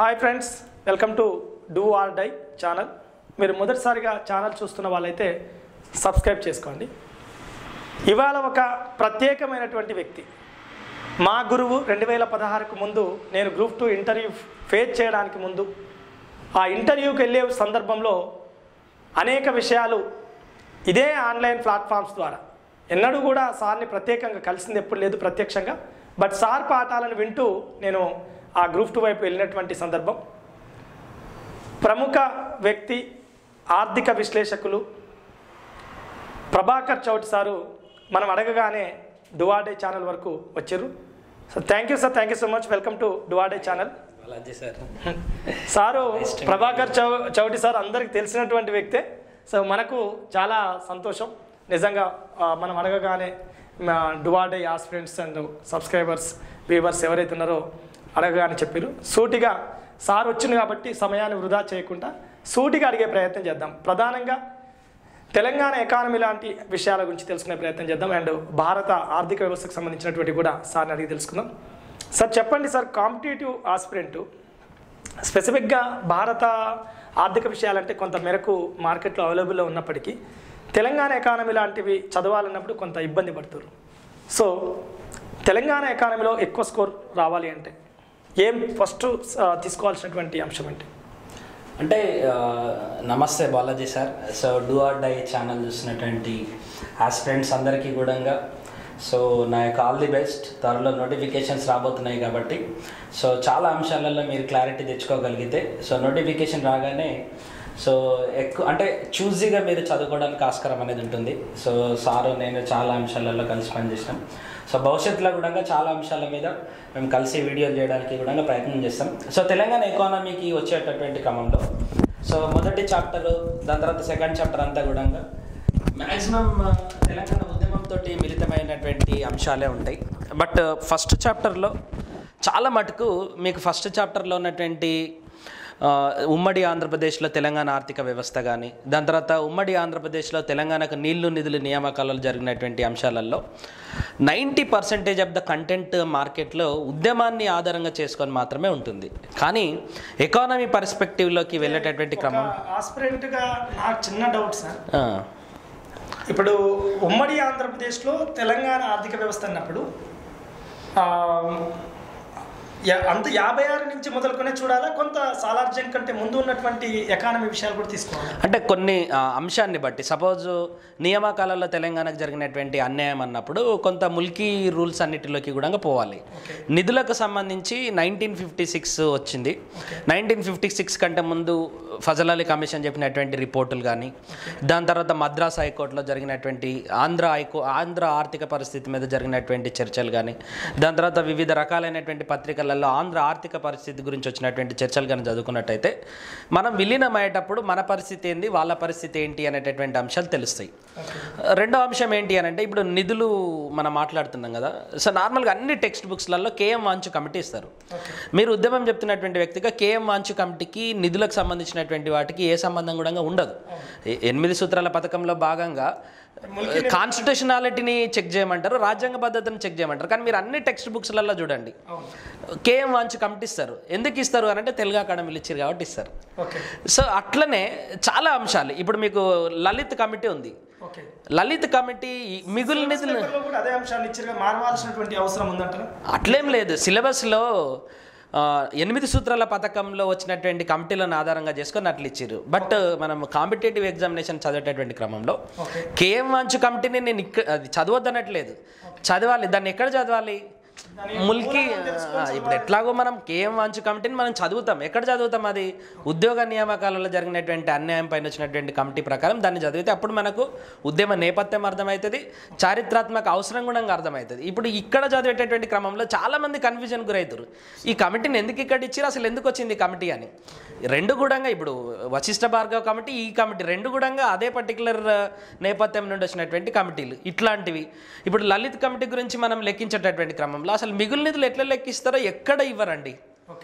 Hi friends welcome to do or die channel మీరు మొదటిసారిగా channel చూస్తున్న వాళ్ళైతే సబ్స్క్రైబ్ చేసుకోండి ఇవాళ ఒక ప్రత్యేకమైనటువంటి వ్యక్తి మా గురువు రెండు వేల పదహారుకు ముందు నేను గ్రూప్ టూ ఇంటర్వ్యూ ఫేస్ చేయడానికి ముందు ఆ ఇంటర్వ్యూకి వెళ్ళే సందర్భంలో అనేక విషయాలు ఇదే ఆన్లైన్ ప్లాట్ఫామ్స్ ద్వారా ఎన్నడూ కూడా సార్ని ప్రత్యేకంగా కలిసింది ఎప్పుడు లేదు ప్రత్యక్షంగా బట్ సార్ పాఠాలను వింటూ నేను ఆ గ్రూప్ టూ వైపు వెళ్ళినటువంటి సందర్భం ప్రముఖ వ్యక్తి ఆర్థిక విశ్లేషకులు ప్రభాకర్ చౌట్ సారు మనం అడగగానే డువాడే ఛానల్ వరకు వచ్చారు so thank you sir thank you so much welcome to డువాడే channel Balaji sir sir Prabhakar చౌ చౌటి సార్ అందరికి తెలిసినటువంటి వ్యక్తే సో మనకు చాలా సంతోషం నిజంగా ఆ, మనం అడగగానే మా డువాడే ఆస్పిరెంట్స్ అండ్ సబ్స్క్రైబర్స్ వ్యూవర్స్ ఎవరైతే ఉన్నారో అడగగానే చెప్పారు సూటిగా సార్ వచ్చింది కాబట్టి సమయాన్ని వృధా చేయకుండా సూటిగా అడిగే ప్రయత్నం చేద్దాం ప్రధానంగా తెలంగాణ ఎకానమీ లాంటి విషయాల గురించి తెలుసుకునే ప్రయత్నం చేద్దాం అండ్ భారత ఆర్థిక వ్యవస్థకు సంబంధించినటువంటి కూడా సార్ని అడిగి తెలుసుకుందాం సార్ చెప్పండి సార్ కాంపిటేటివ్ ఆస్పిరెంట్ స్పెసిఫిక్గా భారత ఆర్థిక విషయాలంటే కొంత మేరకు మార్కెట్లో అవైలబుల్లో ఉన్నప్పటికీ తెలంగాణ ఎకానమీ లాంటివి చదవాలన్నప్పుడు కొంత ఇబ్బంది పడుతున్నారు సో తెలంగాణ ఎకానమీలో ఎక్కువ స్కోర్ రావాలి అంటే ఏం ఫస్ట్ తీసుకోవాల్సినటువంటి అంశం అంటే అంటే ఆ, నమస్తే Balaji sir so do or die channel చూసినటువంటి ఆస్పిరెంట్స్ అందరికీ కూడా సో నా యొక్క ఆల్ ది బెస్ట్ త్వరలో నోటిఫికేషన్స్ రాబోతున్నాయి కాబట్టి సో చాలా అంశాలలో మీరు క్లారిటీ తెచ్చుకోగలిగితే సో నోటిఫికేషన్ రాగానే సో ఎక్కువ అంటే చూజీగా మీరు చదువుకోవడానికి ఆస్కారం అనేది ఉంటుంది సో సారు నేను చాలా అంశాలలో కలిసి పనిచేసినాం సో భవిష్యత్తులో కూడా చాలా అంశాల మీద మేము కలిసి వీడియోలు చేయడానికి కూడా ప్రయత్నం చేస్తాం సో తెలంగాణ ఎకానమీకి వచ్చేటటువంటి క్రమంలో సో మొదటి చాప్టర్ దాని తర్వాత సెకండ్ చాప్టర్ అంతా కూడా మ్యాక్సిమం తెలంగాణ ఉద్యమంతో మిళితమైనటువంటి అంశాలే ఉంటాయి బట్ ఫస్ట్ చాప్టర్లో చాలా మటుకు మీకు ఫస్ట్ చాప్టర్లో ఉన్నటువంటి ఆ, ఉమ్మడి ఆంధ్రప్రదేశ్లో తెలంగాణ ఆర్థిక వ్యవస్థ కానీ దాని తర్వాత ఉమ్మడి ఆంధ్రప్రదేశ్లో తెలంగాణకు నీళ్లు నిధులు నియామకాలలో జరిగినటువంటి అంశాలలో ninety percentage of the content మార్కెట్లో ఉద్యమాన్ని ఆధారంగా చేసుకొని మాత్రమే ఉంటుంది కానీ ఎకానమీ పర్స్పెక్టివ్లోకి వెళ్ళేటటువంటి క్రమం ఆస్పిరెంట్గా నాకు చిన్న డౌట్ సార్ ఆ, ఇప్పుడు ఉమ్మడి ఆంధ్రప్రదేశ్లో తెలంగాణ ఆర్థిక వ్యవస్థ అన్నప్పుడు ఆ, యా- అంత యాభై ఆరు నుంచి మొదలుకొనే చూడాలా కొంత సాలార్జన్ కంటే ముందు ఉన్నటువంటి ఎకానమీ విషయాలు కూడా తీసుకోవాలి అంటే కొన్ని ఆ, అంశాన్ని బట్టి సపోజ్ నియామకాలలో తెలంగాణకు జరిగినటువంటి అన్యాయం అన్నప్పుడు కొంత ముల్కీ రూల్స్ అన్నిటిలోకి కూడా పోవాలి నిధులకు సంబంధించి నైన్టీన్ ఫిఫ్టీ సిక్స్ వచ్చింది నైన్టీన్ ఫిఫ్టీ సిక్స్ కంటే ముందు ఫజల్ అలీ కమిషన్ చెప్పినటువంటి రిపోర్టులు కానీ దాని తర్వాత మద్రాస్ హైకోర్టులో జరిగినటువంటి ఆంధ్ర హైకో ఆంధ్ర ఆర్థిక పరిస్థితి మీద జరిగినటువంటి చర్చలు కానీ దాని తర్వాత వివిధ రకాలైనటువంటి పత్రికలలో ఆంధ్ర ఆర్థిక పరిస్థితి గురించి వచ్చినటువంటి చర్చలు కానీ చదువుకున్నట్టయితే మనం విలీనం అయ్యేటప్పుడు మన పరిస్థితి ఏంది వాళ్ళ పరిస్థితి ఏంటి అనేటటువంటి అంశాలు తెలుస్తాయి రెండో అంశం ఏంటి అని అంటే ఇప్పుడు నిధులు మనం మాట్లాడుతున్నాం కదా సో నార్మల్గా అన్ని టెక్స్ట్ బుక్స్లలో కేఎం వాంచు కమిటీ ఇస్తారు మీరు ఉద్యమం చెప్తున్నటువంటి వ్యక్తిగా కేఎం వాంచు కమిటీకి నిధులకు సంబంధించినటువంటి వాటికి ఏ సంబంధం కూడా ఉండదు ఎ- ఎనిమిది సూత్రాల పథకంలో భాగంగా కాన్స్టిట్యూషనాలిటీని చెక్ చేయమంటారు రాజ్యాంగ పద్ధతిని చెక్ చేయమంటారు కానీ మీరు అన్ని టెక్స్ట్ బుక్స్లలో చూడండి కేఎం వాంచు కమిటీ ఇస్తారు ఎందుకు ఇస్తారు అని అంటే తెలుగు అకాడమీలు ఇచ్చారు కాబట్టి ఇస్తారు ఓకే సో అట్లనే చాలా అంశాలు ఇప్పుడు మీకు లలిత్ కమిటీ ఉంది ఓకే లలిత్ కమిటీ మిగులు నిధులు పేపర్లో కూడా అదే అంశాన్ని ఇచ్చిగా మారవలసినటువంటి అవసరం ఉందంటారా అట్లేం లేదు సిలబస్లో ఆ, ఎనిమిది సూత్రాల పథకంలో వచ్చినటువంటి కమిటీలను ఆధారంగా చేసుకొని అట్లా ఇచ్చారు బట్ మనం కాంపిటేటివ్ ఎగ్జామినేషన్ చదివేటటువంటి క్రమంలో ఓకే కేఎం వాంచు కమిటీని నేను ఇక్కడ అది చదవద్దనట్లేదు చదవాలి దాన్ని ఎక్కడ చదవాలి ముల్కి ఆ, ఇప్పుడు ఎట్లాగో మనం కేఎం వాంచు కమిటీని మనం చదువుతాం ఎక్కడ చదువుతాం అది ఉద్యోగ నియామకాలలో జరిగినటువంటి అన్యాయం పైన వచ్చినటువంటి కమిటీ ప్రకారం దాన్ని చదివితే అప్పుడు మనకు ఉద్యమ నేపథ్యం అర్థమవుతుంది చారిత్రాత్మక అవసరం కూడా అర్థమవుతుంది ఇప్పుడు ఇక్కడ చదివేటటువంటి క్రమంలో చాలా మంది కన్ఫ్యూజన్ గురవుతారు ఈ కమిటీని ఎందుకు ఇక్కడ ఇచ్చారు అసలు ఎందుకు వచ్చింది ఈ కమిటీ అని రెండు కూడా ఇప్పుడు వశిష్ఠ భార్గవ్ కమిటీ ఈ కమిటీ రెండు కూడా అదే పర్టికులర్ నేపథ్యం నుండి వచ్చినటువంటి కమిటీలు ఇట్లాంటివి ఇప్పుడు లలిత్ కమిటీ గురించి మనం లెక్కించేటటువంటి క్రమంలో అసలు మిగులు నిధులు ఎట్లా లెక్కిస్తారో ఎక్కడ ఇవ్వరండి ఓకే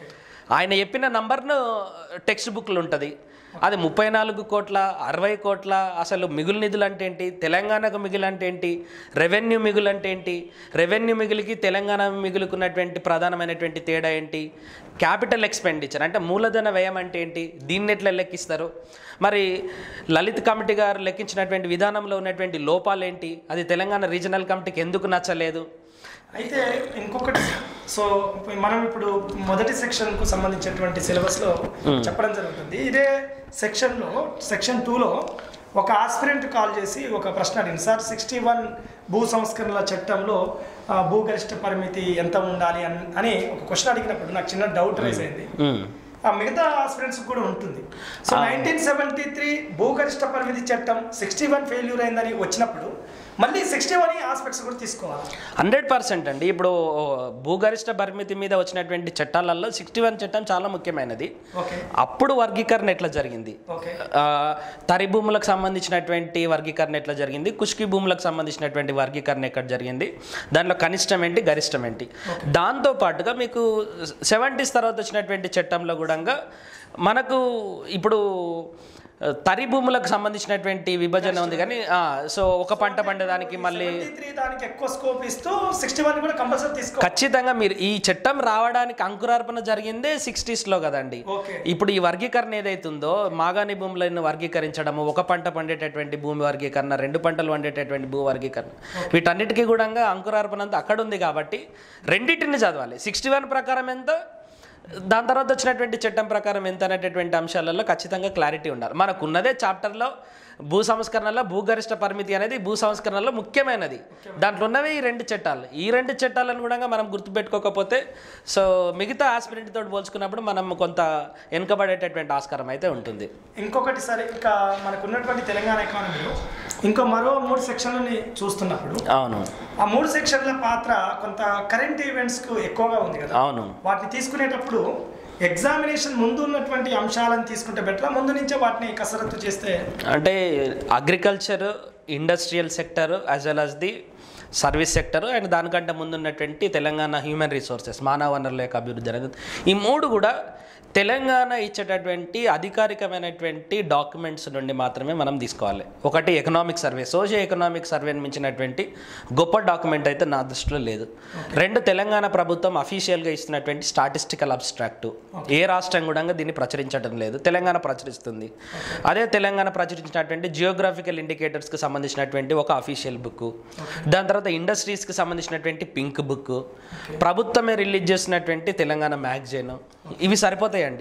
ఆయన చెప్పిన నంబర్ను టెక్స్ట్ బుక్లు ఉంటుంది అది ముప్పై నాలుగు కోట్ల అరవై కోట్ల అసలు మిగులు నిధులు అంటే ఏంటి తెలంగాణకు మిగులు అంటే ఏంటి రెవెన్యూ మిగులు అంటే ఏంటి రెవెన్యూ మిగులుకి తెలంగాణ మిగులుకున్నటువంటి ప్రధానమైనటువంటి తేడా ఏంటి క్యాపిటల్ ఎక్స్పెండిచర్ అంటే మూలధన వ్యయం అంటే ఏంటి దీన్ని ఎట్లా లెక్కిస్తారు మరి లలిత్ కమిటీ గారు లెక్కించినటువంటి విధానంలో ఉన్నటువంటి లోపాలు ఏంటి అది తెలంగాణ రీజనల్ కమిటీకి ఎందుకు నచ్చలేదు అయితే ఇంకొకటి సో మనం ఇప్పుడు మొదటి సెక్షన్ కు సంబంధించినటువంటి సిలబస్ లో చెప్పడం జరుగుతుంది ఇదే సెక్షన్ లో సెక్షన్ లో ఒక ఆస్పిరెంట్ కాల్ చేసి ఒక ప్రశ్న అడిగింది సార్ సిక్స్టీ వన్ భూ సంస్కరణల చట్టంలో ఆ, భూగరిష్ట పరిమితి ఎంత ఉండాలి అని అని ఒక క్వశ్చన్ అడిగినప్పుడు నాకు చిన్న డౌట్ రైజ్ అయింది మ్మ్. ఆ మిగతా ఆస్పిరెంట్స్ కూడా ఉంటుంది సో నైన్టీన్ సెవెంటీ త్రీ భూగరిష్ట పరిమితి చట్టం సిక్స్టీ వన్ ఫెయిల్యూర్ అయిందని వచ్చినప్పుడు మళ్ళీ సిక్స్టీ వన్ ఆస్పెక్ట్స్ కూడా తీసుకోవాలి హండ్రెడ్ పర్సెంట్ అండి ఇప్పుడు భూగరిష్ట పరిమితి మీద వచ్చినటువంటి చట్టాలలో సిక్స్టీ వన్ చట్టం చాలా ముఖ్యమైనది ఓకే అప్పుడు వర్గీకరణ ఎట్లా జరిగింది ఓకే ఆ, తరి భూములకు సంబంధించినటువంటి వర్గీకరణ ఎట్లా జరిగింది కుష్కి భూములకు సంబంధించినటువంటి వర్గీకరణ ఎక్కడ జరిగింది దాంట్లో కనిష్టం ఏంటి గరిష్టం ఏంటి దాంతో పాటుగా మీకు సెవెంటీస్ తర్వాత వచ్చినటువంటి చట్టంలో కూడా మనకు ఇప్పుడు ఆ, తరి భూములకు సంబంధించినటువంటి విభజన ఉంది కానీ ఆ, సో ఒక పంట పండడానికి మళ్ళీ సెవెంటీ త్రీ దానికి ఎక్కువ స్కోప్ ఇస్తూ సిక్స్టీ వన్ కూడా కంపల్సరీ తీసుకో ఖచ్చితంగా మీరు ఈ చట్టం రావడానికి అంకురార్పణ జరిగిందే సిక్స్టీస్లో కదండి ఓకే ఇప్పుడు ఈ వర్గీకరణ ఏదైతుందో మాగాణి భూములను వర్గీకరించడము ఒక పంట పండేటటువంటి భూమి వర్గీకరణ రెండు పంటలు పండేటటువంటి భూ వర్గీకరణ వీటన్నిటికీ కూడా అంకురార్పణ అంతా అక్కడ ఉంది కాబట్టి రెండింటిని చదవాలి సిక్స్టీ వన్ ప్రకారం ఎంత దాని తర్వాత వచ్చినటువంటి చట్టం ప్రకారం ఎంత అనేటటువంటి అంశాలలో ఖచ్చితంగా క్లారిటీ ఉండాలి మనకు ఉన్నదే చాప్టర్లో భూ సంస్కరణలో భూగరిష్ట పరిమితి అనేది భూ సంస్కరణలో ముఖ్యమైనది దాంట్లో ఉన్నవే ఈ రెండు చట్టాలు ఈ రెండు చట్టాలను కూడా మనం గుర్తుపెట్టుకోకపోతే సో మిగతా ఆస్పిరెంట్ తోటి పోల్చుకున్నప్పుడు మనం కొంత వెనుకబడేటటువంటి ఆస్కారం అయితే ఉంటుంది ఇంకొకటి సరే ఇంకా మనకు ఉన్నటువంటి తెలంగాణ ఎకానమీలో ఇంకో మరో మూడు సెక్షన్లని చూస్తున్నప్పుడు అవును ఆ మూడు సెక్షన్ల పాత్ర కొంత కరెంట్ ఈవెంట్స్ కు ఎక్కువగా ఉంది కదా అవును వాటిని తీసుకునేటప్పుడు ఎగ్జామినేషన్ ముందు ఉన్నటువంటి అంశాలను తీసుకుంటే బెటర్ ముందు నుంచే వాటిని కసరత్తు చేస్తే అంటే agriculture industrial sector as well as the service sector and దానికంటే ముందు ఉన్నటువంటి తెలంగాణ హ్యూమన్ రిసోర్సెస్ మానవ వనరుల యొక్క అభివృద్ధి అనేది ఈ మూడు కూడా తెలంగాణ ఇచ్చేటటువంటి అధికారికమైనటువంటి డాక్యుమెంట్స్ నుండి మాత్రమే మనం తీసుకోవాలి ఒకటి ఎకనామిక్ సర్వే సోషియో ఎకనామిక్ సర్వేని మించినటువంటి గొప్ప డాక్యుమెంట్ అయితే నా దృష్టిలో లేదు రెండు తెలంగాణ ప్రభుత్వం అఫీషియల్గా ఇస్తున్నటువంటి స్టాటిస్టికల్ అబ్స్ట్రాక్ట్ ఏ రాష్ట్రం కూడా దీన్ని ప్రచురించడం లేదు తెలంగాణ ప్రచురిస్తుంది అదే తెలంగాణ ప్రచురించినటువంటి జియోగ్రాఫికల్ ఇండికేటర్స్కి సంబంధించినటువంటి ఒక అఫీషియల్ బుక్ దాని తర్వాత ఇండస్ట్రీస్కి సంబంధించినటువంటి పింక్ బుక్ ప్రభుత్వమే రిలీజ్ చేసినటువంటి తెలంగాణ మ్యాగజైన్ ఇవి సరిపోతాయండి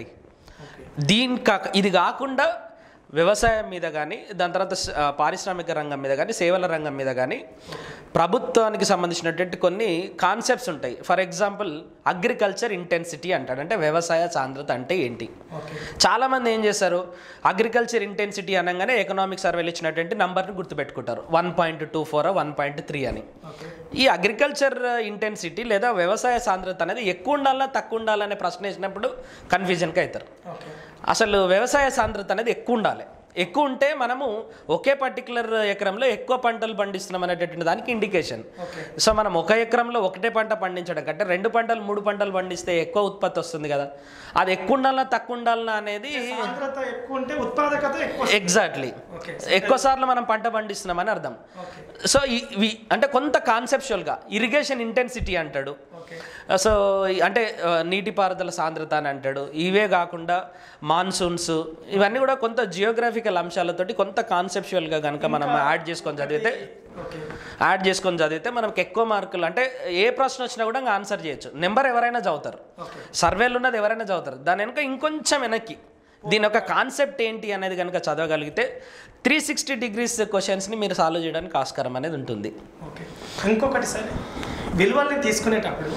దీని కాక ఇది కాకుండా వ్యవసాయం మీద కానీ దాని తర్వాత స- ఆ, పారిశ్రామిక రంగం మీద కానీ సేవల రంగం మీద కానీ ప్రభుత్వానికి సంబంధించినటువంటి కొన్ని కాన్సెప్ట్స్ ఉంటాయి ఫర్ ఎగ్జాంపుల్ అగ్రికల్చర్ ఇంటెన్సిటీ అంటాడు అంటే వ్యవసాయ సాంద్రత అంటే ఏంటి ఓకే చాలామంది ఏం చేస్తారు అగ్రికల్చర్ ఇంటెన్సిటీ అనగానే ఎకనామిక్ సర్వేలు ఇచ్చినటువంటి నంబర్ని గుర్తుపెట్టుకుంటారు one point two four one point three అని ఓకే ఈ అగ్రికల్చర్ ఇంటెన్సిటీ లేదా వ్యవసాయ సాంద్రత అనేది ఎక్కువ ఉండాలా తక్కువ ఉండాలనే ప్రశ్న వేసినప్పుడు కన్ఫ్యూజన్కి అవుతారు ఓకే అసలు వ్యవసాయ సాంద్రత అనేది ఎక్కువ ఉండాలి ఎక్కువ ఉంటే మనము ఒకే పర్టికులర్ ఎకరంలో ఎక్కువ పంటలు పండిస్తున్నాం అనేటటువంటి దానికి ఇండికేషన్ ఓకే సో మనం ఒక ఎకరంలో ఒకటే పంట పండించడం కంటే రెండు పంటలు మూడు పంటలు పండిస్తే ఎక్కువ ఉత్పత్తి వస్తుంది కదా అది ఎక్కువ ఉండాలన్నా తక్కువ ఉండాలన్నా అనేది సాంద్రత ఎక్కువ ఉంటే ఉత్పాదకత ఎక్కువ ఎగ్జాక్ట్లీ ఓకే ఎక్కువ సార్లు మనం పంట పండిస్తున్నామని అర్థం ఓకే సో ఇవి అంటే కొంత కాన్సెప్చువల్గా ఇరిగేషన్ ఇంటెన్సిటీ అంటాడు ఓకే సో ఈ- అంటే ఆ, నీటిపారుదల సాంద్రత అని అంటాడు ఇవే కాకుండా మాన్సూన్స్ ఇవన్నీ కూడా కొంత జియోగ్రఫికల్ అంశాలతోటి కొంత కాన్సెప్చువల్గా కనుక మనం యాడ్ చేసుకొని చదివితే ఓకే యాడ్ చేసుకొని చదివితే మనకి ఎక్కువ మార్కులు అంటే ఏ ప్రశ్న వచ్చినా కూడా ఆన్సర్ చేయొచ్చు నెంబర్ ఎవరైనా చదువుతారు ఓకే సర్వేలు ఉన్నది ఎవరైనా చదువుతారు దాని వెనుక ఇంకొంచెం వెనక్కి దీని యొక్క కాన్సెప్ట్ ఏంటి అనేది కనుక చదవగలిగితే త్రీ సిక్స్టీ డిగ్రీస్ క్వశ్చన్స్ని మీరు సాల్వ్ చేయడానికి ఆస్కారం అనేది ఉంటుంది ఓకే ఇంకొకటి సరే విలువల్ని తీసుకునేటప్పుడు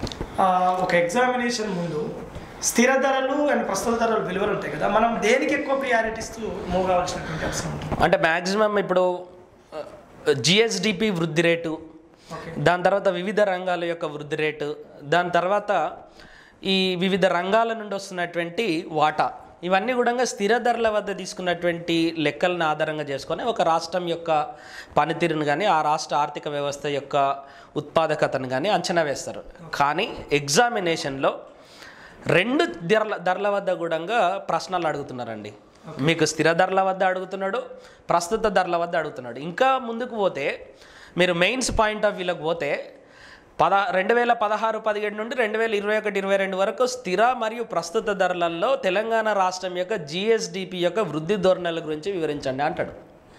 ఆ, ఒక ఎగ్జామినేషన్ ముందు స్థిర ధరలు అండ్ ప్రస్తుత ధరలు విలువలు ఉంటాయి కదా మనం దేనికి ఎక్కువ ప్రియారిటీ ఇస్తూ మూవ్ కావాల్సినటువంటి అవసరం ఉంటుంది అంటే మ్యాక్సిమం ఇప్పుడు జిఎస్డిపి వృద్ధి రేటు ఓకే దాని తర్వాత వివిధ రంగాల యొక్క వృద్ధి రేటు దాని తర్వాత ఈ వివిధ రంగాల నుండి వస్తున్నటువంటి వాటా ఇవన్నీ కూడా స్థిర ధరల వద్ద తీసుకున్నటువంటి లెక్కలను ఆధారంగా చేసుకొని ఒక రాష్ట్రం యొక్క పనితీరును కానీ ఆ రాష్ట్ర ఆర్థిక వ్యవస్థ యొక్క ఉత్పాదకతను కానీ అంచనా వేస్తారు కానీ ఎగ్జామినేషన్లో రెండు ధరల ధరల వద్ద కూడా ప్రశ్నలు అడుగుతున్నారండి మీకు స్థిర ధరల వద్ద అడుగుతున్నాడు ప్రస్తుత ధరల వద్ద అడుగుతున్నాడు ఇంకా ముందుకు పోతే మీరు మెయిన్స్ పాయింట్ ఆఫ్ వ్యూలోకి పోతే పద రెండు వేల పదహారు పదిహేడు నుండి రెండు వేల ఇరవై ఒకటి ఇరవై రెండు వరకు స్థిర మరియు ప్రస్తుత ధరలలో తెలంగాణ రాష్ట్రం యొక్క జిఎస్డిపి యొక్క వృద్ధి ధోరణుల గురించి వివరించండి అంటాడు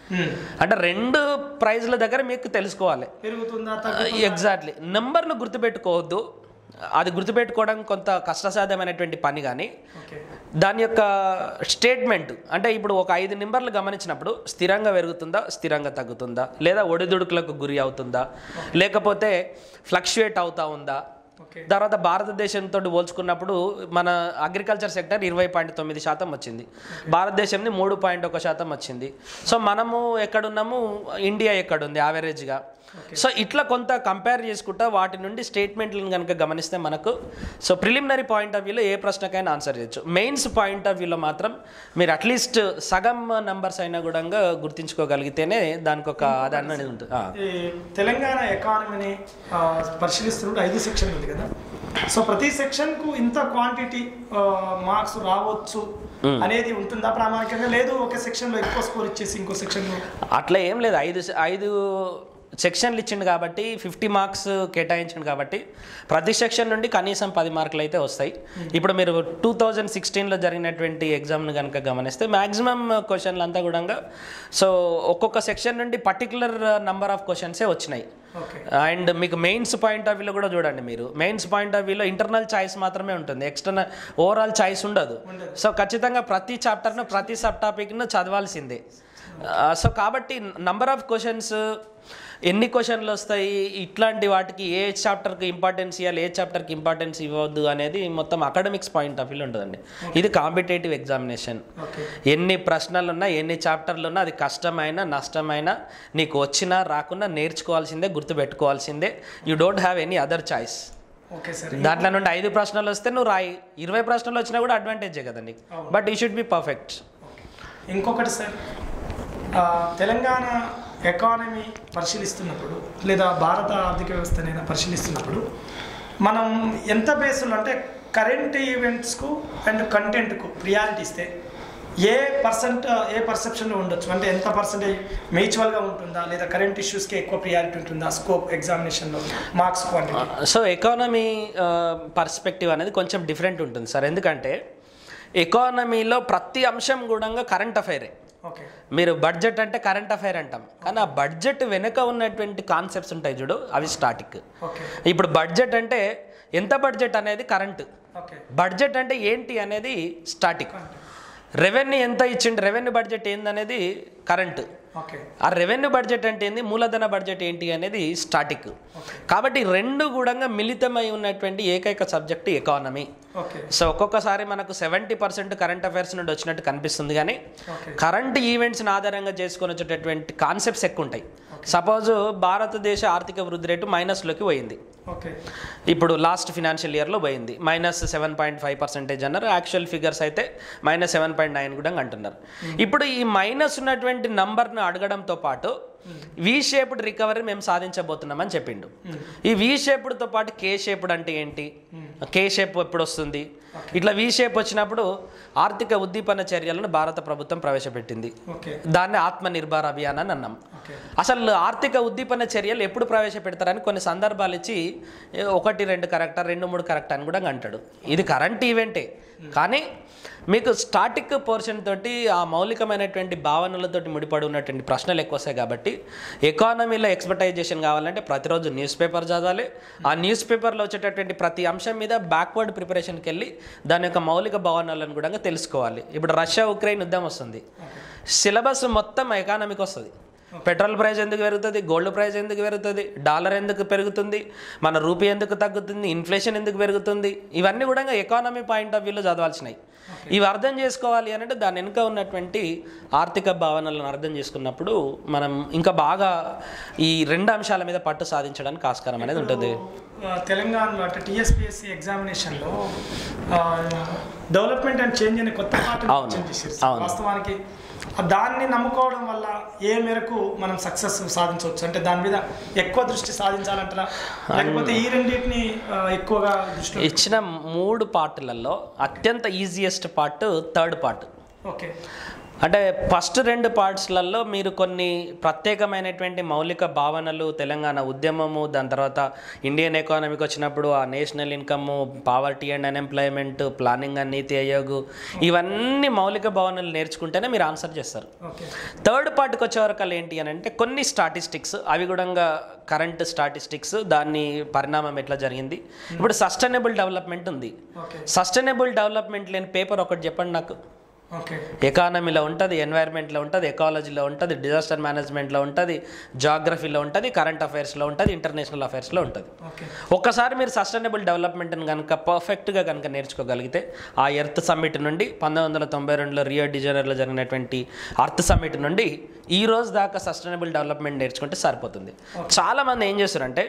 అంటే రెండు ప్రైజ్ల దగ్గర మీకు తెలుసుకోవాలి పెరుగుతుందా ఎగ్జాక్ట్లీ నెంబర్లు గుర్తుపెట్టుకోవద్దు అది గుర్తుపెట్టుకోవడం కొంత కష్టసాధ్యమైనటువంటి పని కానీ ఓకే దాని యొక్క స్టేట్మెంట్ అంటే ఇప్పుడు ఒక ఐదు నెంబర్లు గమనించినప్పుడు స్థిరంగా పెరుగుతుందా స్థిరంగా తగ్గుతుందా లేదా ఒడిదుడుకులకు గురి అవుతుందా లేకపోతే ఫ్లక్చుయేట్ అవుతా ఉందా ఓకే తర్వాత భారతదేశంతో పోల్చుకున్నప్పుడు మన అగ్రికల్చర్ సెక్టర్ ఇరవై పాయింట్ తొమ్మిది శాతం వచ్చింది భారతదేశంని మూడు పాయింట్ ఒక శాతం వచ్చింది సో మనము ఎక్కడున్నాము ఇండియా ఎక్కడుంది యావరేజ్గా సో ఇట్లా కొంత కంపేర్ చేసుకుంటా వాటి నుండి స్టేట్మెంట్లను కనుక గమనిస్తే మనకు సో ప్రిలిమినరీ పాయింట్ ఆఫ్ వ్యూలో ఏ ప్రశ్నకైనా ఆన్సర్ చేయొచ్చు మెయిన్స్ పాయింట్ ఆఫ్ వ్యూలో మాత్రం మీరు అట్లీస్ట్ సగం నెంబర్స్ అయినా కూడా గుర్తించుకోగలిగితేనే దానికి ఒక ఆధారణ అనేది ఉంటుంది ఆ. ఈ తెలంగాణ ఎకానమీని ఆ, పరిశీలిస్తున్నప్పుడు ఐదు సెక్షన్ ఉంది కదా సో ప్రతి సెక్షన్ కు ఇంత క్వాంటిటీ మార్క్స్ రావచ్చు అనేది ఉంటుందా ప్రామాణికంగా లేదు ఒక సెక్షన్ లో ఎక్కువ స్కోర్ ఇచ్చేసి ఇంకో సెక్షన్ లో అట్లా ఏం లేదు ఐదు ఐదు సెక్షన్లు ఇచ్చిండు కాబట్టి ఫిఫ్టీ మార్క్స్ కేటాయించిండు కాబట్టి ప్రతి సెక్షన్ నుండి కనీసం పది మార్కులు అయితే వస్తాయి ఇప్పుడు మీరు టూ థౌజండ్ సిక్స్టీన్లో జరిగినటువంటి ఎగ్జామ్ను కనుక గమనిస్తే మ్యాక్సిమం క్వశ్చన్లు అంతా కూడా సో ఒక్కొక్క సెక్షన్ నుండి పర్టికులర్ నంబర్ ఆఫ్ క్వశ్చన్సే వచ్చినాయి ఓకే అండ్ మీకు మెయిన్స్ పాయింట్ ఆఫ్ వ్యూలో కూడా చూడండి మీరు మెయిన్స్ పాయింట్ ఆఫ్ వ్యూలో ఇంటర్నల్ చాయిస్ మాత్రమే ఉంటుంది ఎక్స్టర్నల్ ఓవరాల్ చాయిస్ ఉండదు సో ఖచ్చితంగా ప్రతి చాప్టర్ను ప్రతి సబ్ టాపిక్ను చదవాల్సిందే సో కాబట్టి నంబర్ ఆఫ్ క్వశ్చన్స్ ఎన్ని క్వశ్చన్లు వస్తాయి ఇట్లాంటి వాటికి ఏ చాప్టర్కి ఇంపార్టెన్స్ ఇవ్వాలి ఏ చాప్టర్కి ఇంపార్టెన్స్ ఇవ్వద్దు అనేది మొత్తం అకాడమిక్స్ పాయింట్ ఆఫ్ వ్యూలో ఉంటుందండి ఇది కాంపిటేటివ్ ఎగ్జామినేషన్ ఓకే ఎన్ని ప్రశ్నలు ఉన్నా ఎన్ని చాప్టర్లు ఉన్నా అది కష్టమైన నష్టమైన నీకు వచ్చినా రాకున్నా నేర్చుకోవాల్సిందే గుర్తుపెట్టుకోవాల్సిందే you don't have any other choice okay sir దాంట్లో నుండి ఐదు ప్రశ్నలు వస్తే నువ్వు రాయి ఇరవై ప్రశ్నలు వచ్చినా కూడా అడ్వాంటేజే కదండి but you should be perfect ఇంకొకటి సార్ ఆ, తెలంగాణ ఎకానమీ పరిశీలిస్తున్నప్పుడు లేదా భారత ఆర్థిక వ్యవస్థనైనా పరిశీలిస్తున్నప్పుడు మనం ఎంత బేస్లో అంటే కరెంట్ ఈవెంట్స్కు అండ్ కంటెంట్కు ప్రియారిటీ ఇస్తే ఏ పర్సెంట్ ఏ పర్సెప్షన్లో ఉండొచ్చు అంటే ఎంత పర్సెంటేజ్ మ్యూచువల్గా ఉంటుందా లేదా కరెంట్ ఇష్యూస్కి ఎక్కువ ప్రియారిటీ ఉంటుందా స్కోప్ ఎగ్జామినేషన్లో marks quantity so economy perspective అనేది కొంచెం డిఫరెంట్ ఉంటుంది సార్ ఎందుకంటే ఎకానమీలో ప్రతి అంశం కూడా కరెంట్ అఫైరే ఓకే మీరు బడ్జెట్ అంటే కరెంట్ అఫైర్ అంటాం కానీ ఆ బడ్జెట్ వెనుక ఉన్నటువంటి కాన్సెప్ట్స్ ఉంటాయి చూడు అవి స్టాటిక్ ఓకే ఇప్పుడు బడ్జెట్ అంటే ఎంత బడ్జెట్ అనేది కరెంట్ ఓకే బడ్జెట్ అంటే ఏంటి అనేది స్టాటిక్ రెవెన్యూ ఎంత ఇచ్చిండు రెవెన్యూ బడ్జెట్ ఏందనేది కరెంట్ ఓకే ఆ రెవెన్యూ బడ్జెట్ అంటే ఏంది మూలధన బడ్జెట్ ఏంటి అనేది స్టాటిక్ కాబట్టి రెండు కూడా మిళితమై ఉన్నటువంటి ఏకైక సబ్జెక్ట్ ఎకానమీ ఓకే సో ఒక్కొక్కసారి మనకు సెవెంటీ పర్సెంట్ కరెంట్ అఫైర్స్ నుండి వచ్చినట్టు కనిపిస్తుంది కానీ ఓకే కరెంట్ ఈవెంట్స్ని ఆధారంగా చేసుకొని వచ్చేటటువంటి కాన్సెప్ట్స్ ఎక్కువ ఉంటాయి సపోజ్ భారతదేశ ఆర్థిక వృద్ధి రేటు మైనస్లోకి పోయింది ఓకే ఇప్పుడు లాస్ట్ ఫినాన్షియల్ ఇయర్లో పోయింది minus seven point five percentage అన్నారు యాక్చువల్ ఫిగర్స్ అయితే మైనస్ సెవెన్ పాయింట్ నైన్ కూడా అంటున్నారు ఇప్పుడు ఈ మైనస్ ఉన్నటువంటి నంబర్ను అడగడంతో పాటు వి షేప్డ్ రికవరీ మేము సాధించబోతున్నామని చెప్పిండు ఈ వి షేప్డ్తో పాటు కే షేప్డ్ అంటే ఏంటి కే షేప్ ఎప్పుడు వస్తుంది ఇట్లా వి షేప్ వచ్చినప్పుడు ఆర్థిక ఉద్దీపన చర్యలను భారత ప్రభుత్వం ప్రవేశపెట్టింది ఓకే దాన్ని ఆత్మ నిర్భర్ అభియాన్ అని అన్నాం ఓకే అసలు ఆర్థిక ఉద్దీపన చర్యలు ఎప్పుడు ప్రవేశపెడతారని కొన్ని సందర్భాలు ఇచ్చి ఏ, ఒకటి రెండు కరెక్టా రెండు మూడు కరెక్ట్ అని కూడా అంటాడు ఇది కరెంట్ ఈవెంటే కానీ మీకు స్టాటిక్ పోర్షన్ తోటి ఆ మౌలికమైనటువంటి భావనలతోటి ముడిపడి ఉన్నటువంటి ప్రశ్నలు ఎక్కువ వస్తాయి కాబట్టి ఎకానమీలో ఎక్స్పర్టైజేషన్ కావాలంటే ప్రతిరోజు న్యూస్ పేపర్ చదవాలి ఆ న్యూస్ పేపర్లో వచ్చేటటువంటి ప్రతి అంశం మీద బ్యాక్వర్డ్ ప్రిపరేషన్కి వెళ్ళి దాని యొక్క మౌలిక భావనలను కూడా తెలుసుకోవాలి ఇప్పుడు రష్యా ఉక్రెయిన్ యుద్ధం వస్తుంది సిలబస్ మొత్తం ఎకానమీకి వస్తుంది పెట్రోల్ ప్రైస్ ఎందుకు పెరుగుతుంది గోల్డ్ ప్రైస్ ఎందుకు పెరుగుతుంది డాలర్ ఎందుకు పెరుగుతుంది మన రూపీ ఎందుకు తగ్గుతుంది ఇన్ఫ్లేషన్ ఎందుకు పెరుగుతుంది ఇవన్నీ కూడా ఎకానమీ పాయింట్ ఆఫ్ వ్యూలో చదవాల్సినవి ఇవి అర్థం చేసుకోవాలి అంటే దాని వెనుక ఉన్నటువంటి ఆర్థిక భావనలను అర్థం చేసుకున్నప్పుడు మనం ఇంకా బాగా ఈ రెండు అంశాల మీద పట్టు సాధించడానికి ఆస్కారం అనేది ఉంటుంది ఆ, తెలంగాణలో అంటే టీఎస్పిఎస్సి ఎగ్జామినేషన్లో డెవలప్మెంట్ అండ్ చేంజ్ అనే కొత్త పాటను అవును. పరిచయం చేశారు సార్. అవును. వాస్తవానికి ఆ దాన్ని నమ్ముకోవడం వల్ల ఏ మేరకు మనం సక్సెస్ సాధించవచ్చు అంటే దాని మీద ఎక్కువ దృష్టి సాధించాలంటారా లేకపోతే ఈ రెండింటిని ఆ, ఎక్కువగా దృష్టిలో ఇచ్చిన మూడు పార్టులలో అత్యంత easiest part third part okay అంటే ఫస్ట్ రెండు పార్ట్స్లలో మీరు కొన్ని ప్రత్యేకమైనటువంటి మౌలిక భావనలు తెలంగాణ ఉద్యమము దాని తర్వాత ఇండియన్ ఎకానమీకి వచ్చినప్పుడు ఆ national income poverty and unemployment planning and NITI Aayog ఇవన్నీ మౌలిక భావనలు నేర్చుకుంటేనే మీరు ఆన్సర్ చేస్తారు ఓకే థర్డ్ పార్ట్కి వచ్చేవరకు ఏంటి అని అంటే కొన్ని స్టాటిస్టిక్స్ అవి కూడా కరెంట్ స్టాటిస్టిక్స్ దాని పరిణామం ఎట్లా జరిగింది ఇప్పుడు సస్టైనబుల్ డెవలప్మెంట్ ఉంది ఓకే సస్టైనబుల్ డెవలప్మెంట్ లేని పేపర్ ఒకటి చెప్పండి నాకు ఓకే ఎకానమీలో ఉంటుంది ఎన్వైర్న్మెంట్లో ఉంటుంది ఎకాలజీలో ఉంటుంది డిజాస్టర్ మేనేజ్మెంట్లో ఉంటుంది జాగ్రఫీలో ఉంటుంది కరెంట్ అఫైర్స్లో ఉంటుంది ఇంటర్నేషనల్ అఫైర్స్లో ఉంటుంది ఓకే ఒక్కసారి మీరు సస్టైనబుల్ డెవలప్మెంట్ని కనుక పర్ఫెక్ట్గా కనుక నేర్చుకోగలిగితే ఆ ఎర్త్ సమ్మిట్ నుండి పంతొమ్మిది వందల తొంభై రెండులో రియో డిజైనర్లో జరిగినటువంటి అర్త్ సమ్మిట్ నుండి ఈ రోజు దాకా సస్టైనబుల్ డెవలప్మెంట్ నేర్చుకుంటే సరిపోతుంది చాలామంది ఏం చేస్తారంటే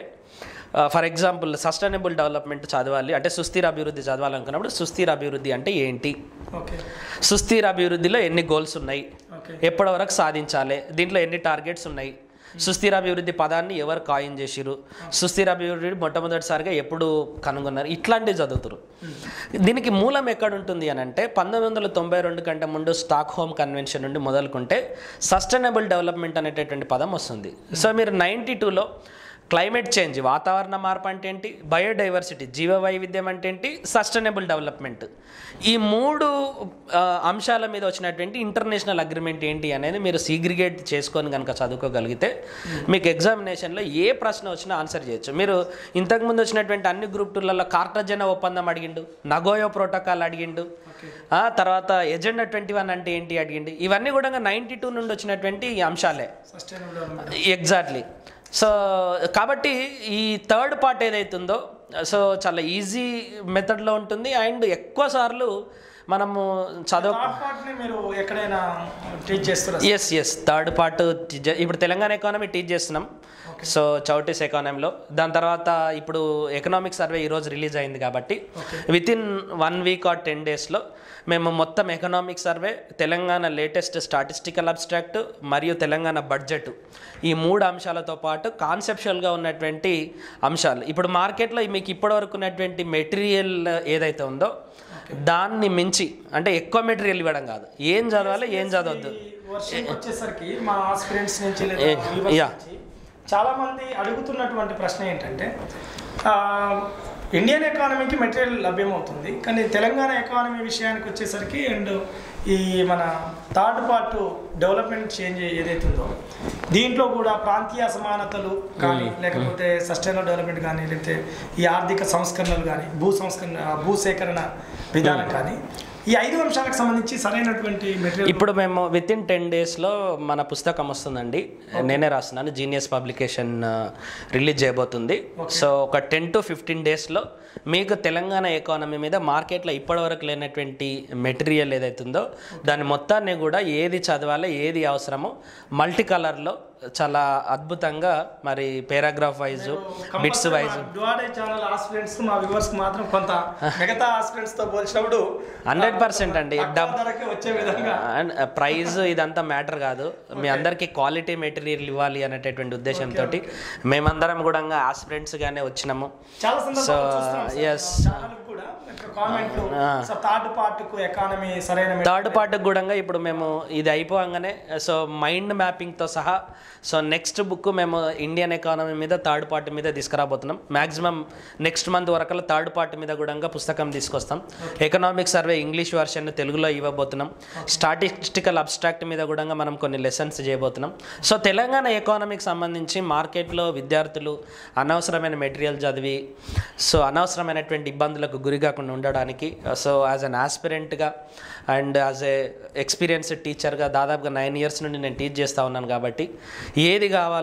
ఫర్ ఎగ్జాంపుల్ సస్టైనబుల్ డెవలప్మెంట్ చదవాలి అంటే సుస్థిర అభివృద్ధి చదవాలనుకున్నప్పుడు సుస్థిర అభివృద్ధి అంటే ఏంటి ఓకే సుస్థిర అభివృద్ధిలో ఎన్ని గోల్స్ ఉన్నాయి ఓకే ఎప్పటి వరకు సాధించాలి దీంట్లో ఎన్ని టార్గెట్స్ ఉన్నాయి సుస్థిర అభివృద్ధి పదాన్ని ఎవరు కాయిన్ చేసిరు సుస్థిర అభివృద్ధి మొట్టమొదటిసారిగా ఎప్పుడు కనుగొన్నారు ఇట్లాంటివి చదువుతారు దీనికి మూలం ఎక్కడ ఉంటుంది అని అంటే పంతొమ్మిది వందల తొంభై రెండు కంటే ముందు స్టాక్ హోమ్ కన్వెన్షన్ నుండి మొదలుకుంటే సస్టైనబుల్ డెవలప్మెంట్ అనేటటువంటి పదం వస్తుంది సో మీరు నైంటీ టూలో క్లైమేట్ చేంజ్ వాతావరణ మార్పు అంటే ఏంటి బయోడైవర్సిటీ జీవ వైవిధ్యం అంటే ఏంటి సస్టైనబుల్ డెవలప్మెంట్ ఈ మూడు ఆ, అంశాల మీద వచ్చినటువంటి ఇంటర్నేషనల్ అగ్రిమెంట్ ఏంటి అనేది మీరు సీగ్రిగేట్ చేసుకొని కనుక చదువుకోగలిగితే మీకు ఎగ్జామినేషన్లో ఏ ప్రశ్న వచ్చినా ఆన్సర్ చేయొచ్చు మీరు ఇంతకుముందు వచ్చినటువంటి అన్ని గ్రూప్ టూలలో కార్టజన ఒప్పందం అడిగిండు నగోయో ప్రోటోకాల్ అడిగిండు ఆ తర్వాత ఎజెండా ట్వంటీ వన్ అంటే ఏంటి అడిగిండు ఇవన్నీ కూడా నైంటీ టూ నుండి వచ్చినటువంటి అంశాలే సస్టైనబుల్ డెవలప్మెంట్ ఎగ్జాక్ట్లీ సో కాబట్టి ఈ థర్డ్ పార్ట్ ఏదైతుందో సో చాలా ఈజీ మెథడ్లో ఉంటుంది అండ్ ఎక్కువ సార్లు మనము చదవ థర్డ్ పార్ట్ ని మీరు ఎక్కడైనా టీచ్ చేస్తారా ఎస్ ఎస్ థర్డ్ పార్ట్ ఇప్పుడు తెలంగాణ ఎకానమీ టీచ్ చేస్తున్నాం సో చౌటీస్ ఎకానమీలో దాని తర్వాత ఇప్పుడు ఎకనామిక్ సర్వే ఈరోజు రిలీజ్ అయింది కాబట్టి with in one week or ten డేస్లో మేము మొత్తం economic survey Telangana latest statistical abstract మరియు తెలంగాణ బడ్జెట్ ఈ మూడు అంశాలతో పాటు కాన్సెప్షువల్గా ఉన్నటువంటి అంశాలు ఇప్పుడు మార్కెట్లో మీకు ఇప్పటివరకు ఉన్నటువంటి మెటీరియల్ ఏదైతే ఉందో దాన్ని మించి అంటే ఎక్కువ మెటీరియల్ ఇవ్వడం కాదు ఏం చదవాలి ఏం చదవద్దు ఈ వర్షం వచ్చేసరికి మా ఆస్పిరెంట్స్ నుంచి లేదా ఏ, viewers యా. నుంచి చాలా మంది అడుగుతున్నటువంటి ప్రశ్న ఏంటంటే ఆ, ఇండియన్ ఎకానమీకి మెటీరియల్ లభ్యమవుతుంది కానీ తెలంగాణ ఎకానమీ విషయానికి వచ్చేసరికి అండ్ ఈ మన థర్డ్ పార్ట్ డెవలప్మెంట్ చేంజ్ ఏదైతే ఉందో దీంట్లో కూడా ప్రాంతీయ అసమానతలు కానీ లేకపోతే సస్టైనబుల్ డెవలప్మెంట్ కానీ లేకపోతే ఈ ఆర్థిక సంస్కరణలు కానీ భూ సంస్కరణ భూ సేకరణ విధానం కానీ ఈ ఐదు అంశాలకు సంబంధించి సరైనటువంటి మెటీరియల్ ఇప్పుడు మేము విత్ ఇన్ టెన్ డేస్లో మన పుస్తకం వస్తుందండి నేనే రాస్తున్నాను జీనియస్ పబ్లికేషన్ రిలీజ్ చేయబోతుంది సో ఒక టెన్ టు ఫిఫ్టీన్ డేస్లో మీకు తెలంగాణ ఎకానమీ మీద మార్కెట్లో ఇప్పటివరకు లేనటువంటి మెటీరియల్ ఏదైతుందో దాని మొత్తాన్ని కూడా ఏది చదవాలి ఏది అవసరమో మల్టీ కలర్లో చాలా అద్భుతంగా మరి పారాగ్రాఫ్ వైజ్ బిట్స్ వైజ్ డువాడే ఛానల్ ఆస్పిరెంట్స్ మా వ్యూవర్స్ మాత్రం కొంత మిగతా ఆస్పిరెంట్స్ తో పోల్చినప్పుడు హండ్రెడ్ పర్సెంట్ అండి తక్కువ డబ్ ధరకే వచ్చే విధంగా అండ్ ప్రైజ్ ఇదంతా మ్యాటర్ కాదు మీ అందరికీ క్వాలిటీ మెటీరియల్ ఇవ్వాలి అనేటటువంటి ఉద్దేశంతో మేమందరం కూడా ఆస్పిరెంట్స్ గానే వచ్చినాము చాలా So, సందర్భాలు yes. ఛానల్ కూడా కామెంట్లు సో థర్డ్ పార్ట్ కు ఎకానమీ సరైన మె- థర్డ్ పార్ట్ కూడా ఇప్పుడు మేము ఇది అయిపోగానే సో మైండ్ మ్యాపింగ్తో సహా సో నెక్స్ట్ బుక్ మేము ఇండియన్ ఎకానమీ మీద థర్డ్ పార్ట్ మీద తీసుకురాబోతున్నాం మాక్సిమం నెక్స్ట్ మంత్ వరకు థర్డ్ పార్ట్ మీద కూడా పుస్తకం తీసుకొస్తాం ఎకనామిక్ సర్వే ఇంగ్లీష్ వర్షన్ తెలుగులో ఇవ్వబోతున్నాం స్టాటిస్టికల్ అబ్స్ట్రాక్ట్ మీద కూడా మనం కొన్ని లెసన్స్ చేయబోతున్నాం సో తెలంగాణ ఎకానమీకి సంబంధించి మార్కెట్లో విద్యార్థులు అనవసరమైన మెటీరియల్ చదివి సో అనవసరమైనటువంటి ఇబ్బందులకు గురి కాకుండా ఉండడానికి సో యాజ్ అన్ ఆస్పిరెంట్గా అండ్ యాజ్ ఏ ఎక్స్పీరియన్స్డ్ టీచర్గా దాదాపుగా నైన్ ఇయర్స్ నుండి నేను టీచ్ చేస్తూ ఉన్నాను కాబట్టి ఏది కావాలో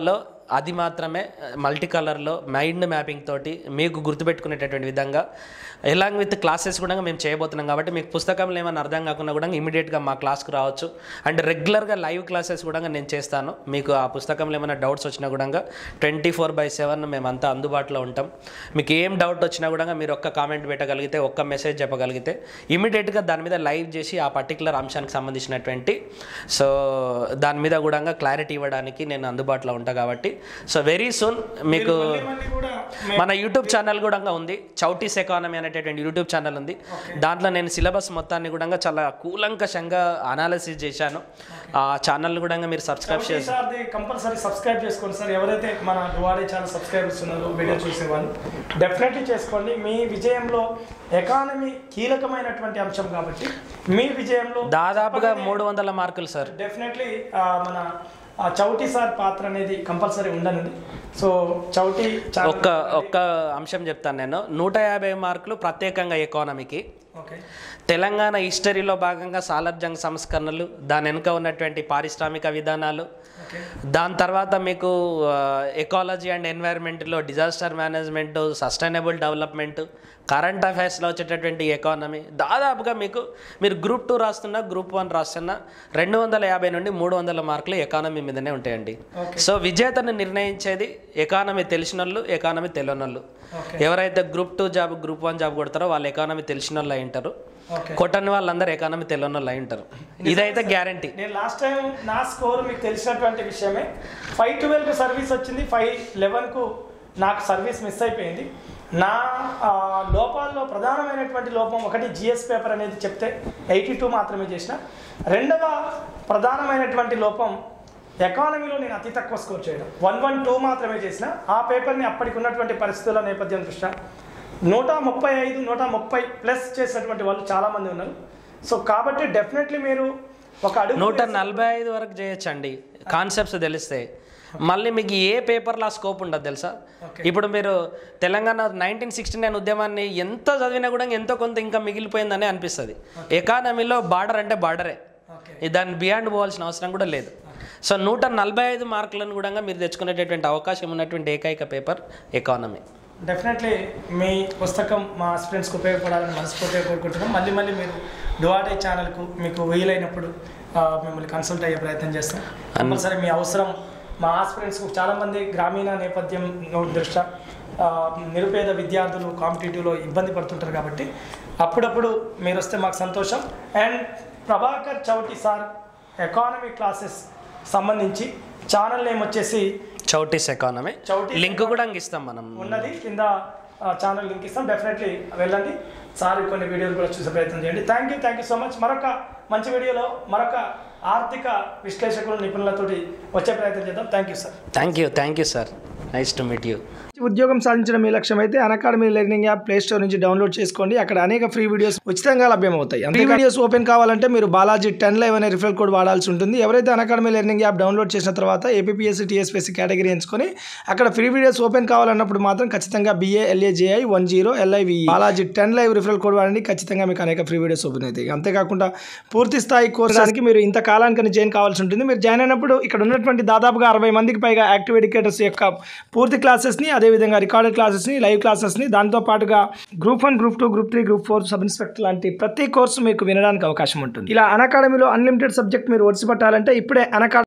అది మాత్రమే మల్టీ కలర్లో మైండ్ మ్యాపింగ్ తోటి మీకు గుర్తుపెట్టుకునేటటువంటి విధంగా ఎలాంగ్ విత్ క్లాసెస్ కూడా మేము చేయబోతున్నాం కాబట్టి మీకు పుస్తకంలో ఏమైనా అర్థం కాకుండా కూడా ఇమీడియట్గా మా క్లాస్కి రావచ్చు అండ్ రెగ్యులర్గా లైవ్ క్లాసెస్ కూడా నేను చేస్తాను మీకు ఆ పుస్తకంలో ఏమైనా డౌట్స్ వచ్చినా కూడా ట్వంటీ ఫోర్ బై సెవెన్ మేమంతా అందుబాటులో ఉంటాం మీకు ఏం డౌట్ వచ్చినా కూడా మీరు ఒక్క కామెంట్ పెట్టగలిగితే ఒక్క మెసేజ్ చెప్పగలిగితే ఇమీడియట్గా దాని మీద లైవ్ చేసి ఆ పర్టికులర్ అంశానికి సంబంధించినటువంటి సో దాని మీద కూడా క్లారిటీ ఇవ్వడానికి నేను అందుబాటులో ఉంటా కాబట్టి సో వెరీ సూన్ మీకు మళ్ళీ కూడా మన యూట్యూబ్ ఛానల్ కూడా ఉంది చౌటీస్ ఎకానమీ అనేటటువంటి యూట్యూబ్ ఛానల్ ఉంది దాంట్లో నేను సిలబస్ మొత్తాన్ని కూడా చాలా కూలంకషంగా అనాలిసిస్ చేశాను ఆ ఛానల్ కూడా మీరు సబ్స్క్రైబ్ చేసి సార్ది కంపల్సరీ సబ్స్క్రైబ్ చేసుకోండి సార్ ఎవరైతే మన డువాడే ఛానల్ సబ్స్క్రైబర్స్ ఉన్నారో వీడియో చూసేవాళ్ళు డెఫినెట్లీ చేసుకోండి మీ విజయంలో ఎకానమీ కీలకమైనటువంటి అంశం కాబట్టి మీ విజయంలో దాదాపుగా మూడు వందల మార్కులు సార్ డెఫినెట్లీ మన ఆ చౌటి సార్ పాత్ర అనేది కంపల్సరీ ఉండనుంది సో చౌటి ఛానల్ ఒక్క ఒక్క అంశం చెప్తాను నేను నూట యాభై మార్కులు ప్రత్యేకంగా ఎకానమీకి ఓకే తెలంగాణ హిస్టరీలో భాగంగా సాలర్జంగ్ సంస్కరణలు దాని వెనుక ఉన్నటువంటి పారిశ్రామిక విధానాలు ఓకే దాని తర్వాత మీకు ఎకాలజీ అండ్ ఎన్వైర్న్మెంట్లో disaster management sustainable development current అఫైర్స్లో వచ్చేటటువంటి ఎకానమీ దాదాపుగా మీకు మీరు గ్రూప్ టూ రాస్తున్నా గ్రూప్ వన్ రాస్తున్నా రెండు వందల యాభై నుండి మూడు వందల మార్కులు ఎకానమీ మీదనే ఉంటాయండి Okay. సో విజేతను నిర్ణయించేది ఎకానమీ తెలిసిన వాళ్ళు ఎకానమీ తెలియని వాళ్ళు Okay. ఎవరైతే group two job group one job కొడతారో వాళ్ళు ఎకానమీ తెలిసిన వాళ్ళు అయి ఉంటారు ఓకే కొట్టని వాళ్ళందరూ ఎకానమీ తెలియని వాళ్ళు అయి ఉంటారు ఇదైతే గ్యారంటీ నేను లాస్ట్ టైం నా స్కోర్ మీకు తెలిసినటువంటి విషయమే ఫైవ్ ట్వెల్వ్కి సర్వీస్ వచ్చింది ఫైవ్ లెవెన్కు నాకు సర్వీస్ మిస్ అయిపోయింది నా ఆ, లోపాల్లో ప్రధానమైనటువంటి లోపం ఒకటి జిఎస్ పేపర్ అనేది చెప్తే ఎయిటీ టూ మాత్రమే చేసిన రెండవ ప్రధానమైనటువంటి లోపం ఎకానమీలో నేను అతి తక్కువ స్కోర్ చేయడం వన్ వన్ టూ మాత్రమే చేసిన ఆ పేపర్ని అప్పటికి ఉన్నటువంటి పరిస్థితుల నేపథ్యం దృష్ట్యా నూట ముప్పై ఐదు నూట ముప్పై ప్లస్ చేసినటువంటి వాళ్ళు చాలామంది ఉన్నారు సో కాబట్టి డెఫినెట్లీ మీరు ఒక అడుగు నూట నలభై ఐదు వరకు చేయొచ్చండి కాన్సెప్ట్స్ తెలిస్తే మళ్ళీ మీకు ఏ పేపర్లో ఆ స్కోప్ ఉండదు తెలుసా Okay. ఇప్పుడు మీరు తెలంగాణ నైన్టీన్ సిక్స్టీ నైన్ ఉద్యమాన్ని ఎంత చదివినా కూడా ఎంతో కొంత ఇంకా మిగిలిపోయిందని అనిపిస్తుంది ఎకానమీలో బార్డర్ అంటే బార్డరే ఓకే దాన్ని బియాండ్ పోవాల్సిన అవసరం కూడా లేదు సో నూట నలభై ఐదు మార్కులను కూడా మీరు తెచ్చుకునేటటువంటి అవకాశం ఉన్నటువంటి ఏకైక పేపర్ ఎకానమీ డెఫినెట్లీ మీ పుస్తకం మా స్టూడెంట్స్కి ఉపయోగపడాలని మనస్ఫూర్తిగా కోరుకుంటున్నాం మళ్ళీ మళ్ళీ మీరు డువాడే ఛానల్కు మీకు వీలైనప్పుడు ఆ, మిమ్మల్ని కన్సల్ట్ అయ్యే ప్రయత్నం చేస్తాం కంపల్సరీ మీ అవసరం మా ఆస్పిరెంట్స్కు చాలామంది గ్రామీణ నేపథ్యం దృష్ట్యా ఆ, నిరుపేద విద్యార్థులు కాంపిటేటివ్లో ఇబ్బంది పడుతుంటారు కాబట్టి అప్పుడప్పుడు మీరు వస్తే మాకు సంతోషం and Prabhakar Chouti sir economy classes సంబంధించి ఛానల్ నేమ్ వచ్చేసి చౌటీస్ ఎకానమీ చౌటీస్ లింక్ కూడా ఇస్తాం మనం ఉన్నది కింద ఛానల్ లింక్ ఇస్తాం డెఫినెట్లీ వెళ్ళండి సార్ కొన్ని వీడియోలు కూడా చూసే ప్రయత్నం చేయండి thank you thank you so much మరొక మంచి వీడియోలో మరొక ఆర్థిక విశ్లేషకులు నిపుణులతోటి వచ్చే ప్రయత్నం చేద్దాం thank you sir thank you thank you sir nice to meet you ఉద్యోగం సాధించడం మీ లక్ష్యం అయితే academy learning app play store నుంచి డౌన్లోడ్ చేసుకోండి అక్కడ అనేక ఫ్రీ వీడియోస్ ఉచితంగా లభ్యమవుతాయి ఫ్రీ వీడియోస్ ఓపెన్ కావాలంటే మీరు బాలాజీ టెన్ లైవ్ అనే రిఫరల్ కోడ్ వాడాల్సి ఉంటుంది ఎవరైతే అకాడమీ లెర్నింగ్ యాప్ డౌన్లోడ్ చేసిన తర్వాత ఏపీఎస్సీ టీఎస్పీఎస్సీ కేటగిరీ ఎంచుకొని అక్కడ ఫ్రీ వీడియోస్ ఓపెన్ కావాలన్నప్పుడు మాత్రం ఖచ్చితంగా B A L A J I one zero L I V Balaji ten live referral code వాడండి ఖచ్చితంగా మీకు అనేక ఫ్రీ వీడియోస్ ఓపెన్ అవుతాయి అంతేకాకుండా పూర్తి స్థాయి కోర్సానికి మీరు ఇంత కాలానికి జాయిన్ కావాల్సి ఉంటుంది మీరు జాయిన్ అయినప్పుడు ఇక్కడ ఉన్నటువంటి దాదాపుగా అరవై మందికి పైగా యాక్టివ్ ఎడ్యుకేటర్స్ యొక్క పూర్తి క్లాసెస్ని అదేవిధంగా రికార్డెడ్ క్లాసెస్ని లైవ్ క్లాసెస్ని దాంతో పాటుగా group one group two group three group four sub inspector లాంటి ప్రతి కోర్సు మీకు వినడానికి అవకాశం ఉంటుంది ఇలా అన్ అకాడమీలో అన్లిమిటెడ్ సబ్జెక్ట్ మీరు ఒడిసి పట్టాలంటే ఇప్పుడే అన్